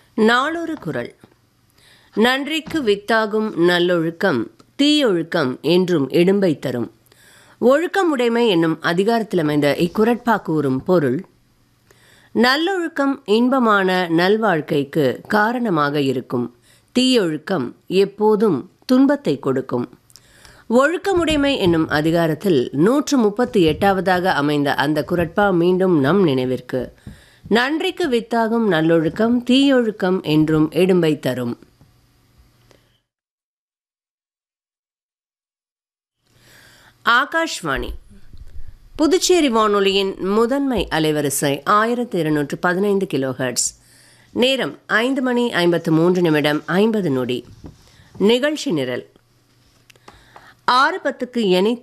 நாளொரு குரல் நன்றிக்கு வித்தாகும் நல்லொழுக்கம் தீயொழுக்கம் என்றும் இடும்பை தரும் ஒழுக்கமுடைமை என்னும் அதிகாரத்தில் அமைந்த இக்குரட்பா கூறும் பொருள் நல்லொழுக்கம் இன்பமான நல்வாழ்க்கைக்கு காரணமாக இருக்கும் தீயொழுக்கம் எப்போதும் துன்பத்தை கொடுக்கும் ஒழுக்கமுடைமை என்னும் அதிகாரத்தில் நூற்று முப்பத்தி எட்டாவதாக அமைந்த அந்த குரட்பா மீண்டும் நம் நினைவிற்கு நன்றிக்கு வித்தாகும் நல்லொழுக்கம் தீயொழுக்கம் என்றும் இடும்பை தரும் ஆகாஷ்வாணி புதுச்சேரி வானொலியின் முதன்மை அலைவரிசை ஆயிரத்தி இருநூற்று பதினைந்து கிலோஹெர்ட்ஸ் நேரம் ஐந்து மணி ஐம்பத்து மூன்று நிமிடம் ஐம்பது நொடி நிகழ்ச்சி நிரல் ஆறு பத்துக்கு எனை